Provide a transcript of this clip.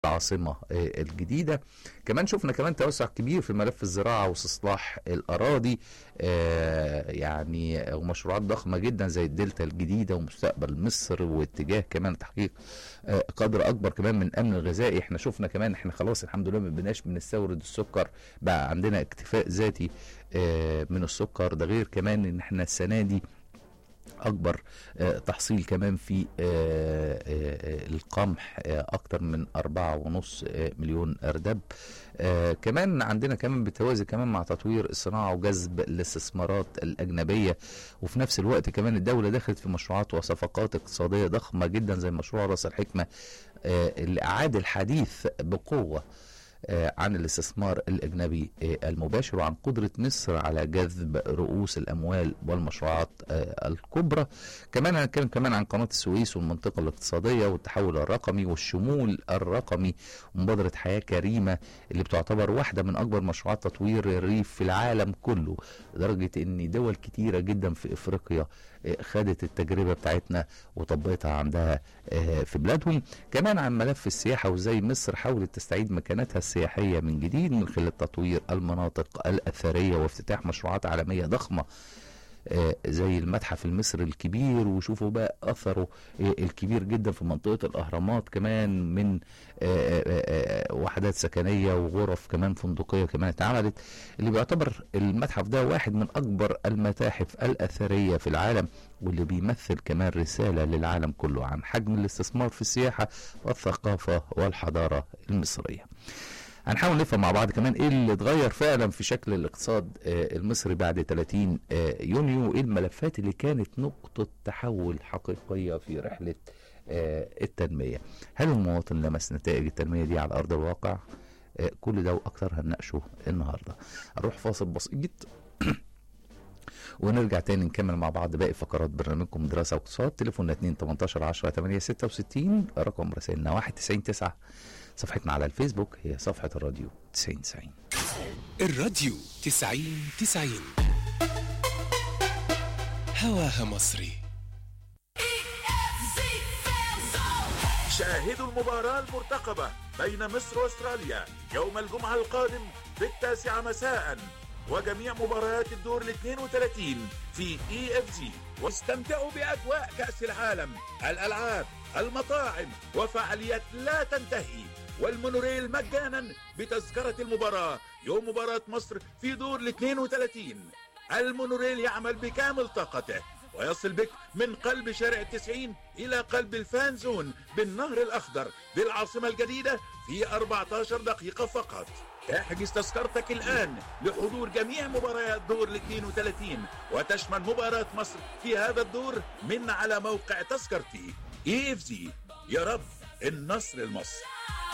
العاصمة الجديدة كمان شفنا كمان توسع كبير في ملف الزراعة واستصلاح الأراضي آه، يعني ومشروعات ضخمة جدا زي الدلتا الجديدة ومستقبل مصر واتجاه كمان تحقيق آه، قدر أكبر كمان من أمن الغذائي احنا شفنا كمان احنا خلاص الحمد لله ما بقيناش بنستورد السكر بقى عندنا اكتفاء ذاتي آه، من السكر ده غير كمان ان احنا السنة دي اكبر آه، تحصيل كمان في آه، آه، القمح آه، اكتر من أربعة ونص آه، مليون اردب آه، كمان عندنا كمان بالتوازي كمان مع تطوير الصناعة وجذب الاستثمارات الأجنبية وفي نفس الوقت كمان الدولة دخلت في مشروعات وصفقات اقتصادية ضخمة جدا زي مشروع رأس الحكمة آه، اللي أعاد الحديث بقوة آه، عن الاستثمار الأجنبي آه، المباشر وعن قدرة مصر على جذب رؤوس الأموال والمشروعات آه، الكبرى كمان هنتكلم كمان عن قناة السويس والمنطقة الاقتصادية والتحول الرقمي والشمول الرقمي ومبادرة حياة كريمة اللي بتعتبر واحدة من أكبر مشروعات تطوير الريف في العالم كله لدرجة أن دول كتيرة جدا في إفريقيا آه، خدت التجربة بتاعتنا وطبقتها عندها آه، في بلادهم كمان عن ملف السياحة وازاي مصر حاولت تستعيد مكانتها السياحية من جديد من خلال تطوير المناطق الأثرية وافتتاح مشروعات عالمية ضخمة آه، زي المتحف المصري الكبير وشوفوا بقى اثره آه، الكبير جدا في منطقه الاهرامات كمان من آه، آه، آه، وحدات سكنيه وغرف كمان فندقيه كمان اتعملت اللي بيعتبر المتحف ده واحد من اكبر المتاحف الاثريه في العالم واللي بيمثل كمان رساله للعالم كله عن حجم الاستثمار في السياحه والثقافه والحضاره المصريه. هنحاول نفهم مع بعض كمان ايه اللي اتغير فعلا في شكل الاقتصاد آه، المصري بعد 30 آه، يونيو وايه الملفات اللي كانت نقطة تحول حقيقية في رحلة آه، التنمية هل المواطن لمس نتائج التنمية دي على أرض الواقع آه، كل ده وأكتر هنناقشه النهاردة هنروح فاصل بسيط ونرجع تاني نكمل مع بعض باقي فقرات برنامجكم دراسة واقتصاد تليفوننا 2 18 10 8 66 رقم رسائلنا 1 90 9 صفحتنا على الفيسبوك هي صفحة الراديو 90 90 الراديو تسعين تسعين هواها مصري شاهدوا المباراة المرتقبة بين مصر واستراليا يوم الجمعة القادم في التاسعة مساء وجميع مباريات الدور ال 32 في اي اف جي واستمتعوا باجواء كاس العالم الالعاب المطاعم وفعاليات لا تنتهي والمونوريل مجانا بتذكرة المباراة يوم مباراة مصر في دور ال 32 المونوريل يعمل بكامل طاقته ويصل بك من قلب شارع التسعين إلى قلب الفان زون بالنهر الأخضر بالعاصمة الجديدة في 14 دقيقة فقط احجز تذكرتك الآن لحضور جميع مباريات دور ال 32 وتشمل مباراة مصر في هذا الدور من على موقع تذكرتي اي اف زي يا رب النصر لمصر